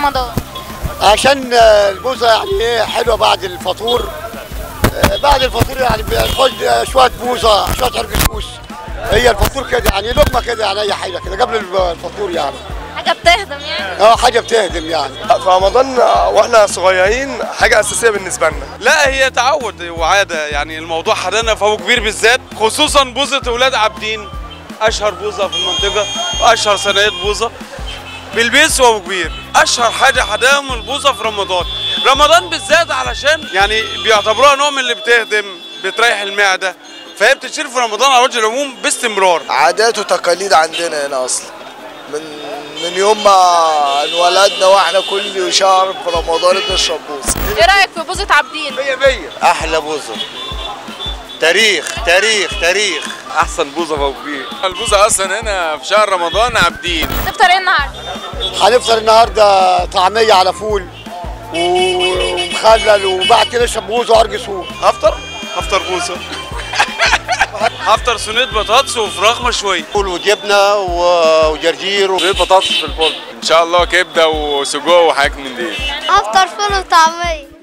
رمضان عشان آه، البوزه يعني ايه حلوه بعد الفطور آه، بعد الفطور يعني بنخد آه، شويه بوزه شويه عرق كوس هي الفطور كده يعني لقمه كده يعني اي حاجه كده قبل الفطور يعني حاجه بتهضم يعني اه حاجه بتهدم يعني في رمضان واحنا صغيرين حاجه اساسيه بالنسبه لنا لا هي تعود وعاده يعني الموضوع حدانا في ابو كبير بالذات خصوصا بوظه اولاد عابدين اشهر بوظه في المنطقه واشهر صينيه بوظه بالبيس وابو كبير اشهر حاجه حداهم البوظه في رمضان رمضان بالذات علشان يعني بيعتبروها نوع من اللي بتهدم بتريح المعده فهي بتتشرب في رمضان على وجه العموم باستمرار عادات وتقاليد عندنا هنا اصلا من من يوم ما انولدنا واحنا كل شهر في رمضان بنشرب بوز ايه رايك في بوزه عابدين احلى بوزه تاريخ تاريخ تاريخ احسن بوظه في ابو كبير البوزة اصلا هنا في شهر رمضان عابدين تفطر ايه النهارده هنفطر النهارده طعميه على فول ومخلل وبعد كده نشرب بوزه وعرق سوق هفطر هفطر بوظه هفطر صينيه بطاطس وفراخ مشويه فول وجبنه و- وجرجير و... بطاطس في الفرن ان شاء الله كبده وسجق وحاجات من دي افطر فول وطعميه